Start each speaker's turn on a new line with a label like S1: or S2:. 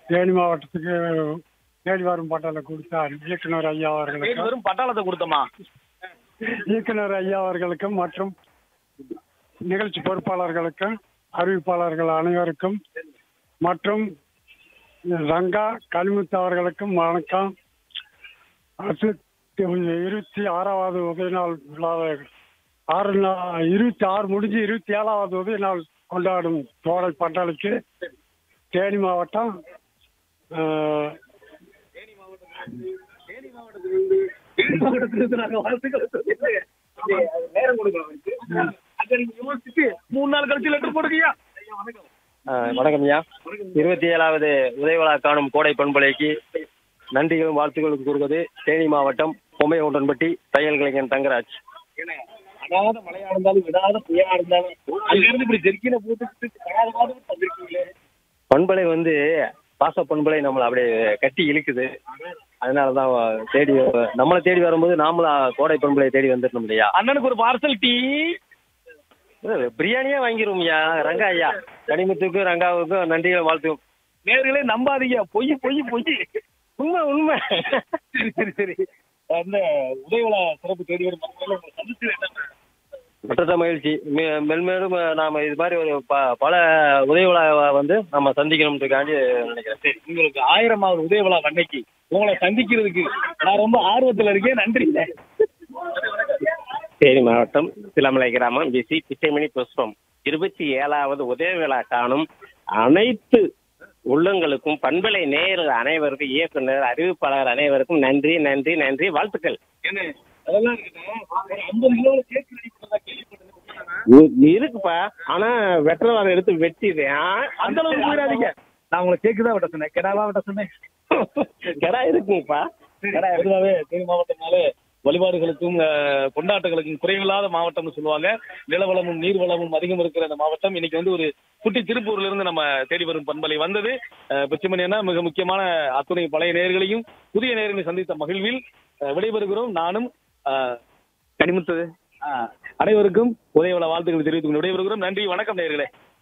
S1: தேனி மாவட்டத்துக்கு தேடி வரும் பட்டாளை கொடுத்தார் இயக்குனர் ஐயா
S2: தேடி
S1: அவர்களுக்கும்
S2: வரும் பட்டாளத்தை கொடுத்தோமா
S1: இயக்குனர் ஐயா அவர்களுக்கும் மற்றும் நிகழ்ச்சி பொறுப்பாளர்களுக்கும் அறிவிப்பாளர்கள் அனைவருக்கும் மற்றும் ரங்கா கலிமுத்து அவர்களுக்கும் வணக்கம் அரசு இருபத்தி ஆறாவது உதய நாள் விழாவை ஆறு நா- இருபத்தி ஆறு முடிஞ்சு இருபத்தி ஏழாவது உதய நாள் கொண்டாடும் தோடை பட்டாளிக்கு தேனி மாவட்டம் ஆஹ்,
S2: நேரம் கொடுக்கணும் அங்க நீங்க யோசிச்சுட்டு மூணு நாள் கழிச்சு லெட்டர் போடுங்கய்யா
S3: வணக்கம் ஐயா இருபத்தி ஏழாவது உதயவிழா காணும் கோடை பண்பலைக்கு நன்றிகளும் வாழ்த்துக்களும் கூறுவது தேனி மாவட்டம் பொம்மையவுண்டன்பட்டி தையல் கலைஞன் தங்கராஜ்
S2: அடாத மழையா இருந்தாலும் விடாத புயலா இருந்தாலும் அங்க இருந்து இப்படி ஜெர்க்கின போட்டுக்கிட்டு படாத மாதிரி வந்திருக்கீங்களே
S3: பண்பலை வந்து பாச பண்பலை நம்மளை அப்படியே கட்டி இழுக்குது அதனால தான் தேடி நம்மளை தேடி வரும்போது நாமளும் கோடை பண்பலை தேடி வந்துடணும் இல்லையா
S2: அண்ணனுக்கு ஒரு பார்சல் டீ
S3: இது பிரியாணியே வாங்கிடுவோம் ஐயா ரங்கா ஐயா கனிமுத்துக்கும் ரங்காவுக்கும் நன்றிகள் வாழ்த்துக்கும்
S2: நேர்களே நம்பாதீங்க பொய் பொய் பொய்
S3: உண்மை உண்மை
S2: சரி சரி சரி அந்த உதயவிழா சிறப்பு தேடி வரும் மக்கள் உங்களை சந்திச்சு என்ன
S3: மற்ற மகிழ்ச்சி மே- மென்மேலும் நாம இது மாதிரி ஒரு ப- பல உதவிகளை வந்து நம்ம சந்திக்கணும்ன்றதுக்காண்டி நினைக்கிறேன்
S2: சரி உங்களுக்கு ஆயிரமாவது உதயவிழா அன்னைக்கு உங்களை சந்திக்கிறதுக்கு நான் ரொம்ப ஆர்வத்துல இருக்கேன் நன்றி
S4: தேனி மாவட்டம் சிலமலை கிராமம் பிசி பிச்சைமணி புஷ்பம் இருபத்தி ஏழாவது உதய விழா காணும் அனைத்து உள்ளங்களுக்கும் பண்பலை நேயர்கள் அனைவருக்கும் இயக்குனர் அறிவிப்பாளர் அனைவருக்கும் நன்றி நன்றி நன்றி வாழ்த்துக்கள்
S2: என்ன அதெல்லாம் இருக்கட்டும் ஒரு ஐம்பது கிலோ கேக் ரெடி பண்ணதா கேள்விப்பட்டது
S4: இ- இருக்குப்பா ஆனா வெட்டரவாதம் எடுத்து வெட்டிடுறேன்
S2: அந்த அளவுக்கு போயிடாதீங்க நான் உங்களை கேக்கு தான் விட்ட சொன்னேன் கெடாவா விட்ட சொன்னேன்
S4: கடா இருக்குங்கப்பா
S2: கடை பொதுவாகவே தேனி மாவட்டம்னாலே வழிபாடுகளுக்கும் அஹ், கொண்டாட்டங்களுக்கும் குறைவில்லாத மாவட்டம்னு சொல்லுவாங்க நிலவளமும் நீர்வளமும் அதிகம் இருக்கிற அந்த மாவட்டம் இன்னைக்கு வந்து ஒரு குட்டி திருப்பூர்ல இருந்து நம்ம தேடி வரும் பண்பலை வந்தது அஹ், பிச்சைமணி அண்ணா மிக முக்கியமான அத்துணை பழைய நேயர்களையும் புதிய நேயர்களை சந்தித்த மகிழ்வில் அஹ், விடைபெறுகிறோம் நானும் அஹ், கனிமுத்து அஹ், அனைவருக்கும் உதயவள வாழ்த்துக்களை தெரிவித்துக் கொண்டு விடைபெறுகிறோம் நன்றி வணக்கம் நேயர்களே